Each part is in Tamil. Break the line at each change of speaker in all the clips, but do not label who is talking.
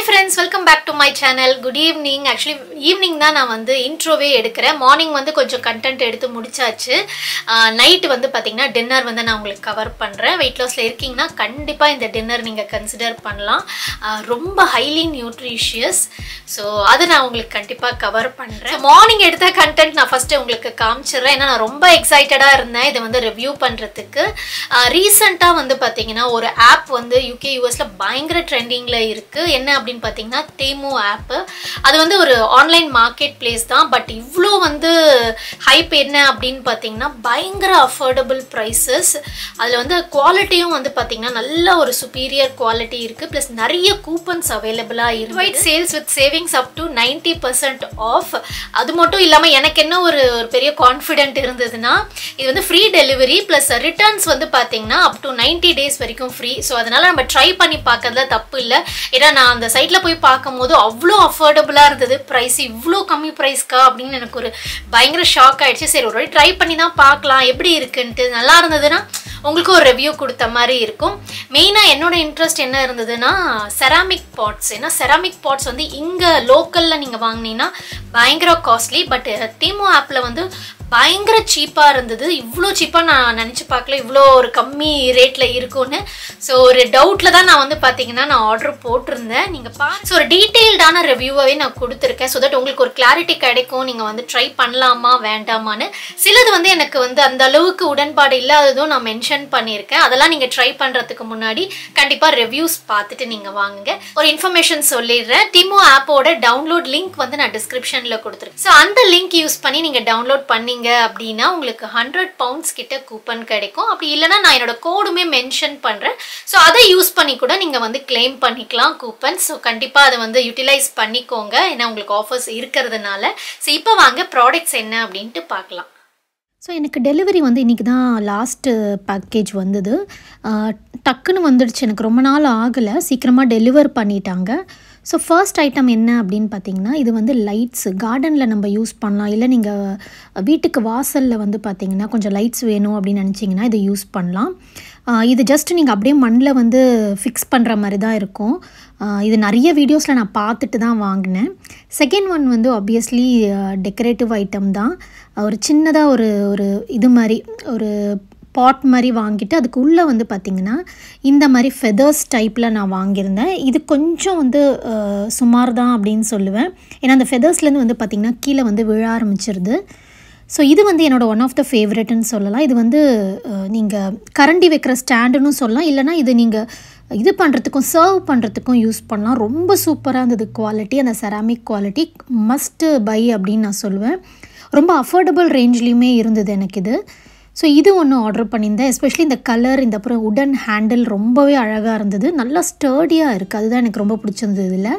hi friends welcome back to my channel good evening actually evening தான் நான் வந்து இன்ட்ரோவே எடுக்கிறேன் மார்னிங் வந்து கொஞ்சம் கண்டென்ட் எடுத்து முடிச்சாச்சு நைட்டு வந்து பார்த்தீங்கன்னா டின்னர் வந்து நான் உங்களுக்கு கவர் பண்ணுறேன் வெயிட் லாஸில் இருக்கீங்கன்னா கண்டிப்பாக இந்த டின்னர் நீங்கள் கன்சிடர் பண்ணலாம் ஆஹ் ரொம்ப ஹைலி நியூட்ரிஷியஸ் ஸோ அது நான் உங்களுக்கு கண்டிப்பாக கவர் பண்ணுறேன் மார்னிங் எடுத்த கண்டென்ட் நான் ஃபஸ்ட்டு உங்களுக்கு காமிச்சிடுறேன் ஏன்னா நான் ரொம்ப எக்ஸைட்டடாக இருந்தேன் இதை வந்து ரிவ்யூ பண்ணுறதுக்கு ரீசெண்டாக வந்து பார்த்தீங்கன்னா ஒரு ஆப் வந்து யூகே யூஎஸில் பயங்கர ட்ரெண்டிங்கில் இருக்குது என்ன அப்படின்னு பார்த்தீங்கன்னா தேமு ஆப்பு அது வந்து ஒரு ஆன்லைன் மார்க்கெட் பிளேஸ் தான் பட் இவ்வளோ வந்து ஹைப் என்ன அப்படின்னு பார்த்தீங்கன்னா பயங்கர அஃபோர்டபுள் ப்ரைஸஸ் அதில் வந்து குவாலிட்டியும் வந்து பார்த்தீங்கன்னா நல்ல ஒரு சுப்பீரியர் குவாலிட்டி இருக்குது ப்ளஸ் நிறைய கூப்பன்ஸ் அவைலபிளாக இருக்கு white sales with savings up to ninety percent off அது மட்டும் இல்லாமல் எனக்கு என்ன ஒரு ஒரு பெரிய கான்ஃபிடென்ட் இருந்ததுன்னா இது வந்து ஃப்ரீ டெலிவரி ப்ளஸ் ரிட்டர்ன்ஸ் வந்து பார்த்தீங்கன்னா அப் டு நைன்டி டேஸ் வரைக்கும் ஃப்ரீ ஸோ அதனால் நம்ம ட்ரை பண்ணி பார்க்கறதுல தப்பு இல்லை ஏன்னா நான் அந்த சைட்டில் போய் பார்க்கும்போது அவ்வளோ அஃபோர்டபுளாக இருந்தது ப்ரைஸ் இவ்வளோ கம்மி ப்ரைஸ்க்கா அப்படின்னு எனக்கு ஒரு பயங்கர ஷாக் ஆயிடுச்சு சரி ஒரு ட்ரை பண்ணி தான் பார்க்கலாம் எப்படி இருக்குன்ட்டு நல்லா இருந்ததுன்னா உங்களுக்கு ஒரு ரிவ்யூ கொடுத்த மாதிரி இருக்கும் மெயினாக என்னோட இன்ட்ரெஸ்ட் என்ன இருந்ததுன்னா செராமிக் பாட்ஸ் ஏன்னா செராமிக் பாட்ஸ் வந்து இங்கே லோக்கலில் நீங்கள் வாங்கினீங்கன்னா பயங்கர காஸ்ட்லி பட் தீமோ ஆப்பில் வந்து பயங்கர சீப்பாக இருந்தது இவ்வளோ சீப்பாக நான் நினச்சி பார்க்கல இவ்வளோ ஒரு கம்மி ரேட்டில் இருக்கும்னு ஸோ ஒரு டவுட்டில் தான் நான் வந்து பார்த்தீங்கன்னா நான் ஆர்டர் போட்டிருந்தேன் நீங்கள் பா ஸோ ஒரு டீட்டெயில்டான ரிவ்யூவாகவே நான் கொடுத்துருக்கேன் ஸோ தட் உங்களுக்கு ஒரு கிளாரிட்டி கிடைக்கும் நீங்கள் வந்து ட்ரை பண்ணலாமா வேண்டாமான்னு சிலது வந்து எனக்கு வந்து அந்த அளவுக்கு உடன்பாடு இல்லாததும் நான் மென்ஷன் பண்ணியிருக்கேன் அதெல்லாம் நீங்கள் ட்ரை பண்ணுறதுக்கு முன்னாடி கண்டிப்பாக ரிவ்யூஸ் பார்த்துட்டு நீங்கள் வாங்குங்க ஒரு இன்ஃபர்மேஷன் சொல்லிடுறேன் டிமோ ஆப்போட டவுன்லோட் லிங்க் வந்து நான் டிஸ்கிரிப்ஷனில் கொடுத்துருக்கேன் ஸோ அந்த லிங்க் யூஸ் பண்ணி நீங்கள் டவுன்லோட் பண்ணீங்க அப்படின்னா உங்களுக்கு ஹண்ட்ரட் பவுண்ட்ஸ் கிட்ட கூப்பன் கிடைக்கும் அப்படி இல்லைன்னா நான் என்னோட கோடுமே மென்ஷன் பண்ணுறேன் ஸோ அதை யூஸ் பண்ணி கூட நீங்கள் வந்து கிளைம் பண்ணிக்கலாம் கூப்பன் ஸோ கண்டிப்பாக அதை வந்து யூட்டிலைஸ் பண்ணிக்கோங்க ஏன்னா உங்களுக்கு ஆஃபர்ஸ் இருக்கிறதுனால ஸோ இப்போ வாங்க ப்ராடக்ட்ஸ் என்ன அப்படின்ட்டு பார்க்கலாம்
ஸோ எனக்கு டெலிவரி வந்து இன்றைக்கி தான் லாஸ்ட்டு பேக்கேஜ் வந்தது ஆஹ் டக்குன்னு வந்துடுச்சு எனக்கு ரொம்ப நாள் ஆகலை சீக்கிரமாக டெலிவர் பண்ணிட்டாங்க ஸோ ஃபர்ஸ்ட் ஐட்டம் என்ன அப்படின்னு பார்த்தீங்கன்னா இது வந்து லைட்ஸ் கார்டனில் நம்ம யூஸ் பண்ணலாம் இல்லை நீங்கள் வீட்டுக்கு வாசலில் வந்து பார்த்தீங்கன்னா கொஞ்சம் லைட்ஸ் வேணும் அப்படின்னு நினச்சிங்கன்னா இதை யூஸ் பண்ணலாம் ஆஹ் இது ஜஸ்ட் நீங்கள் அப்படியே மண்ணில் வந்து ஃபிக்ஸ் பண்ணுற மாதிரி தான் இருக்கும் ஆஹ் இது நிறைய வீடியோஸில் நான் பார்த்துட்டு தான் வாங்கினேன் செகண்ட் ஒன் வந்து ஆப்வியஸ்லி டெக்கரேட்டிவ் ஐட்டம் தான் ஒரு சின்னதாக ஒரு ஒரு இது மாதிரி ஒரு பாட் மாதிரி வாங்கிட்டு அதுக்கு உள்ளே வந்து பார்த்திங்கன்னா இந்த மாதிரி ஃபெதர்ஸ் டைப்பில் நான் வாங்கியிருந்தேன் இது கொஞ்சம் வந்து அஹ், சுமார் தான் அப்படின்னு சொல்லுவேன் ஏன்னா அந்த ஃபெதர்ஸ்லேருந்து வந்து பார்த்திங்கன்னா கீழே வந்து விழ ஆரம்பிச்சிருது ஸோ இது வந்து என்னோட ஒன் ஆஃப் த ஃபேவரெட்னு சொல்லலாம் இது வந்து நீங்கள் கரண்டி வைக்கிற ஸ்டாண்டுன்னு சொல்லலாம் இல்லைனா இது நீங்கள் இது பண்ணுறதுக்கும் சர்வ் பண்ணுறதுக்கும் யூஸ் பண்ணலாம் ரொம்ப சூப்பராக இருந்தது குவாலிட்டி அந்த செராமிக் குவாலிட்டி மஸ்ட்டு பை அப்படின்னு நான் சொல்லுவேன் ரொம்ப அஃபோர்டபுள் ரேஞ்ச்லேயுமே இருந்தது எனக்கு இது ஸோ இது ஒன்று ஆர்டர் பண்ணியிருந்தேன் எஸ்பெஷலி இந்த கலர் இந்த அப்புறம் உடன் ஹேண்டில் ரொம்பவே அழகாக இருந்தது நல்லா ஸ்டர்டியாக இருக்குது அதுதான் எனக்கு ரொம்ப பிடிச்சிருந்தது இதில்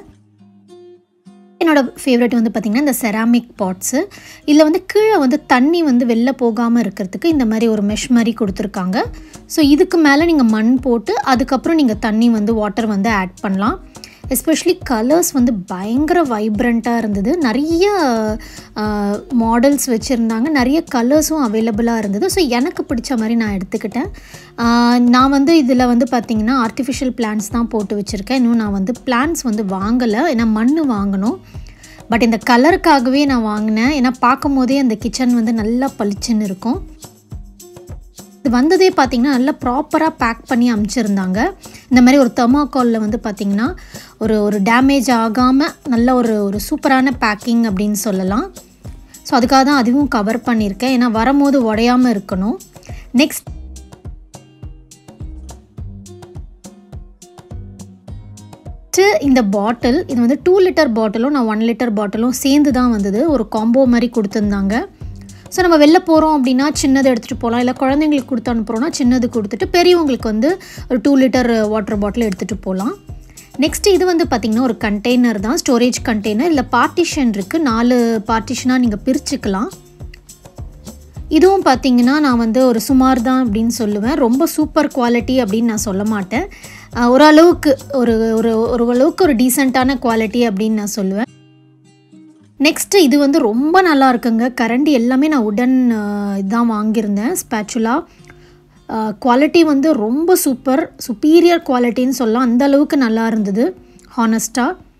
என்னோட ஃபேவரட் வந்து பார்த்திங்கன்னா இந்த செராமிக் பாட்ஸு இதில் வந்து கீழே வந்து தண்ணி வந்து வெளில போகாமல் இருக்கிறதுக்கு இந்த மாதிரி ஒரு மெஷ் மாதிரி கொடுத்துருக்காங்க ஸோ இதுக்கு மேலே நீங்கள் மண் போட்டு அதுக்கப்புறம் நீங்கள் தண்ணி வந்து வாட்டர் வந்து ஆட் பண்ணலாம் எஸ்பெஷலி கலர்ஸ் வந்து பயங்கர வைப்ரண்ட்டாக இருந்தது நிறைய மாடல்ஸ் வச்சுருந்தாங்க நிறைய கலர்ஸும் அவைலபிளாக இருந்தது ஸோ எனக்கு பிடிச்ச மாதிரி நான் எடுத்துக்கிட்டேன் ஆஹ் நான் வந்து இதில் வந்து பார்த்திங்கன்னா ஆர்டிஃபிஷியல் பிளான்ஸ் தான் போட்டு வச்சுருக்கேன் இன்னும் நான் வந்து பிளான்ஸ் வந்து வாங்கலை ஏன்னா மண் வாங்கணும் பட் இந்த கலருக்காகவே நான் வாங்கினேன் ஏன்னா பார்க்கும் போதே அந்த கிச்சன் வந்து நல்லா பளிச்சுன்னு இருக்கும் இது வந்ததே பார்த்தீங்கன்னா நல்லா ப்ராப்பராக பேக் பண்ணி அமுச்சிருந்தாங்க இந்த மாதிரி ஒரு தெர்மாக்காலில் வந்து பார்த்திங்கன்னா ஒரு ஒரு டேமேஜ் ஆகாமல் நல்ல ஒரு ஒரு சூப்பரான பேக்கிங் அப்படின்னு சொல்லலாம் ஸோ அதுக்காக தான் அதுவும் கவர் பண்ணியிருக்கேன் ஏன்னா வரும்போது உடையாமல் இருக்கணும் நெக்ஸ்ட் இந்த பாட்டில் இது வந்து டூ லிட்டர் பாட்டிலும் நான் ஒன் லிட்டர் பாட்டிலும் சேர்ந்து தான் வந்தது ஒரு காம்போ மாதிரி கொடுத்துருந்தாங்க ஸோ நம்ம வெளில போகிறோம் அப்படின்னா சின்னது எடுத்துகிட்டு போகலாம் இல்லை குழந்தைங்களுக்கு கொடுத்து அனுப்புகிறோன்னா சின்னது கொடுத்துட்டு பெரியவங்களுக்கு வந்து ஒரு டூ லிட்டர் வாட்டர் பாட்டில் எடுத்துகிட்டு போகலாம் நெக்ஸ்ட் இது வந்து பார்த்திங்கன்னா ஒரு கண்டெய்னர் தான் ஸ்டோரேஜ் கண்டெய்னர் இல்லை பார்ட்டிஷன் இருக்குது நாலு பார்ட்டிஷனாக நீங்கள் பிரிச்சுக்கலாம் இதுவும் பார்த்தீங்கன்னா நான் வந்து ஒரு சுமார் தான் அப்படின்னு சொல்லுவேன் ரொம்ப சூப்பர் குவாலிட்டி அப்படின்னு நான் சொல்ல மாட்டேன் அஹ் ஓரளவுக்கு ஒரு ஒரு ஒரு அளவுக்கு ஒரு டீசெண்டான குவாலிட்டி அப்படின்னு நான் சொல்லுவேன் நெக்ஸ்ட்டு இது வந்து ரொம்ப நல்லா இருக்குங்க கரண்டி எல்லாமே நான் உடன் இதுதான் வாங்கியிருந்தேன் ஸ்பேச்சுலா குவாலிட்டி வந்து ரொம்ப சூப்பர் சுப்பீரியர் குவாலிட்டின்னு சொல்லலாம் அந்த அளவுக்கு நல்லா இருந்தது ஹானஸ்ட்டாக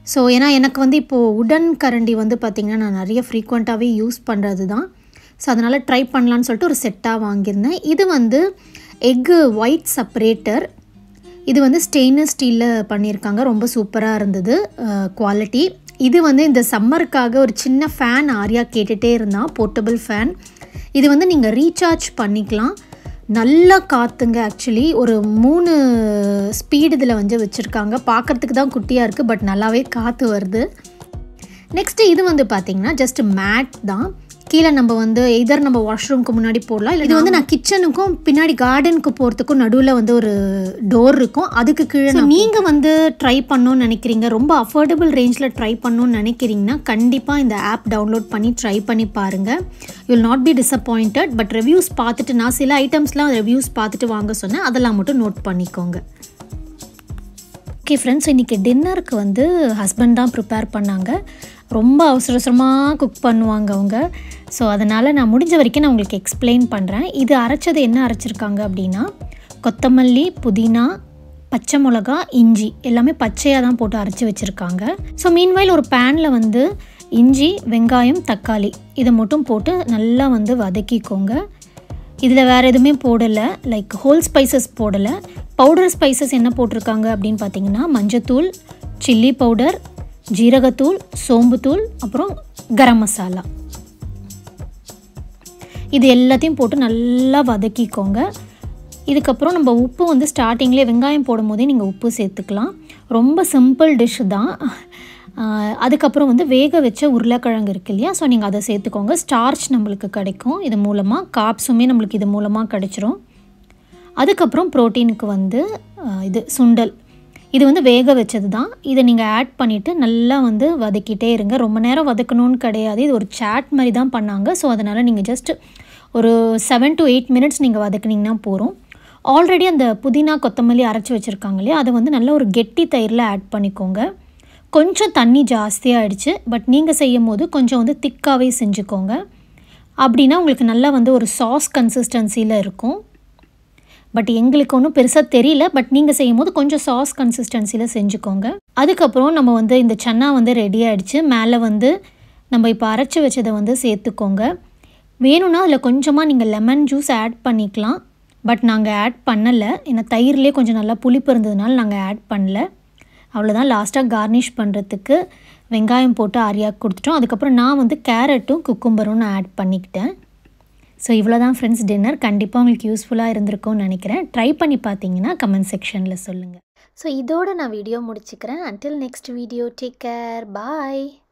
ஸோ ஏன்னா எனக்கு வந்து இப்போது உடன் கரண்டி வந்து பார்த்திங்கன்னா நான் நிறைய ஃப்ரீக்வெண்ட்டாகவே யூஸ் பண்ணுறது தான் ஸோ அதனால் ட்ரை பண்ணலான்னு சொல்லிட்டு ஒரு செட்டாக வாங்கியிருந்தேன் இது வந்து எக்கு ஒயிட் செப்பரேட்டர் இது வந்து ஸ்டெயின்லெஸ் ஸ்டீலில் பண்ணியிருக்காங்க ரொம்ப சூப்பராக இருந்தது குவாலிட்டி இது வந்து இந்த சம்மருக்காக ஒரு சின்ன ஃபேன் ஆரியா கேட்டுகிட்டே இருந்தான் போர்ட்டபிள் ஃபேன் இது வந்து நீங்கள் ரீசார்ஜ் பண்ணிக்கலாம் நல்லா காற்றுங்க ஆக்சுவலி ஒரு மூணு ஸ்பீடு இதில் வந்து வச்சுருக்காங்க பார்க்குறதுக்கு தான் குட்டியாக இருக்குது பட் நல்லாவே காற்று வருது நெக்ஸ்ட்டு இது வந்து பார்த்திங்கன்னா ஜஸ்ட் மேட் தான் கீழே நம்ம வந்து எதர் நம்ம வாஷ்ரூம்க்கு முன்னாடி போடலாம் இல்லை இது வந்து நான் கிச்சனுக்கும் பின்னாடி கார்டனுக்கு போகிறதுக்கும் நடுவில் வந்து ஒரு டோர் இருக்கும் அதுக்கு கீழே நீங்கள் வந்து ட்ரை பண்ணணும்னு நினைக்கிறீங்க ரொம்ப அஃபோர்டபுள் ரேஞ்சில் ட்ரை பண்ணணும்னு நினைக்கிறீங்கன்னா கண்டிப்பாக இந்த ஆப் டவுன்லோட் பண்ணி ட்ரை பண்ணி பாருங்கள் you'll not be disappointed but reviews பார்த்துட்டு நான் சில ஐட்டம்ஸ்லாம் ரிவ்யூஸ் பார்த்துட்டு வாங்க சொன்னேன் அதெல்லாம் மட்டும் நோட் பண்ணிக்கோங்க ஓகே ஃப்ரெண்ட்ஸ் இன்றைக்கி டின்னருக்கு வந்து ஹஸ்பண்ட் தான் ப்ரிப்பேர் பண்ணாங்க ரொம்ப அவசர அவசரமாக குக் பண்ணுவாங்க அவங்க ஸோ அதனால் நான் முடிஞ்ச வரைக்கும் நான் உங்களுக்கு எக்ஸ்பிளைன் பண்ணுறேன் இது அரைச்சது என்ன அரைச்சிருக்காங்க அப்படின்னா கொத்தமல்லி புதினா பச்சை மிளகா இஞ்சி எல்லாமே பச்சையாக தான் போட்டு அரைச்சி வச்சுருக்காங்க ஸோ மீன்வைல் ஒரு பேனில் வந்து இஞ்சி வெங்காயம் தக்காளி இதை மட்டும் போட்டு நல்லா வந்து வதக்கிக்கோங்க இதில் வேறு எதுவுமே போடலை லைக் ஹோல் ஸ்பைசஸ் போடலை பவுடர் ஸ்பைசஸ் என்ன போட்டிருக்காங்க அப்படின்னு பார்த்தீங்கன்னா மஞ்சத்தூள் சில்லி பவுடர் ஜீரகத்தூள் சோம்புத்தூள் அப்புறம் கரம் மசாலா இது எல்லாத்தையும் போட்டு நல்லா வதக்கிக்கோங்க இதுக்கப்புறம் நம்ம உப்பு வந்து ஸ்டார்டிங்லேயே வெங்காயம் போடும் போதே நீங்கள் உப்பு சேர்த்துக்கலாம் ரொம்ப சிம்பிள் டிஷ் தான் அதுக்கப்புறம் வந்து வேக வச்ச உருளைக்கிழங்கு இருக்கு இல்லையா ஸோ நீங்கள் அதை சேர்த்துக்கோங்க ஸ்டார்ச் நம்மளுக்கு கிடைக்கும் இது மூலமாக காப்ஸுமே நம்மளுக்கு இது மூலமாக கிடைச்சிரும் அதுக்கப்புறம் ப்ரோட்டீனுக்கு வந்து இது சுண்டல் இது வந்து வேக வச்சது தான் இதை நீங்கள் ஆட் பண்ணிவிட்டு நல்லா வந்து வதக்கிட்டே இருங்க ரொம்ப நேரம் வதக்கணும்னு கிடையாது இது ஒரு சாட் மாதிரி தான் பண்ணாங்க ஸோ அதனால் நீங்கள் ஜஸ்ட் ஒரு செவன் டு எயிட் மினிட்ஸ் நீங்கள் வதக்குனிங்கன்னா போகிறோம் ஆல்ரெடி அந்த புதினா கொத்தமல்லி அரைச்சி வச்சுருக்காங்க இல்லையா அதை வந்து நல்ல ஒரு கெட்டி தயிரில் ஆட் பண்ணிக்கோங்க கொஞ்சம் தண்ணி ஜாஸ்தியாகிடுச்சு பட் நீங்கள் செய்யும் போது கொஞ்சம் வந்து திக்காகவே செஞ்சுக்கோங்க அப்படின்னா உங்களுக்கு நல்லா வந்து ஒரு சாஸ் கன்சிஸ்டன்சியில் இருக்கும் பட் எங்களுக்கு ஒன்றும் பெருசாக தெரியல பட் நீங்கள் செய்யும் போது கொஞ்சம் சாஸ் கன்சிஸ்டன்சியில் செஞ்சுக்கோங்க அதுக்கப்புறம் நம்ம வந்து இந்த சன்னா வந்து ரெடி ஆகிடுச்சு மேலே வந்து நம்ம இப்போ அரைச்சி வச்சதை வந்து சேர்த்துக்கோங்க வேணும்னா அதில் கொஞ்சமாக நீங்கள் லெமன் ஜூஸ் ஆட் பண்ணிக்கலாம் பட் நாங்கள் ஆட் பண்ணலை ஏன்னா தயிர்லேயே கொஞ்சம் நல்லா புளிப்பு இருந்ததுனால நாங்கள் ஆட் பண்ணல அவ்வளோதான் லாஸ்ட்டாக கார்னிஷ் பண்ணுறதுக்கு வெங்காயம் போட்டு ஆரியாக்கு கொடுத்துட்டோம் அதுக்கப்புறம் நான் வந்து கேரட்டும் குக்கும்பரும் நான் ஆட் பண்ணிக்கிட்டேன் ஸோ இவ்வளோ தான் ஃப்ரெண்ட்ஸ் டின்னர் கண்டிப்பாக உங்களுக்கு யூஸ்ஃபுல்லாக இருந்திருக்கும்னு நினைக்கிறேன் ட்ரை பண்ணி பார்த்தீங்கன்னா கமெண்ட் செக்ஷனில் சொல்லுங்கள் ஸோ இதோடு நான் வீடியோ முடிச்சுக்கிறேன் until next video take care பாய்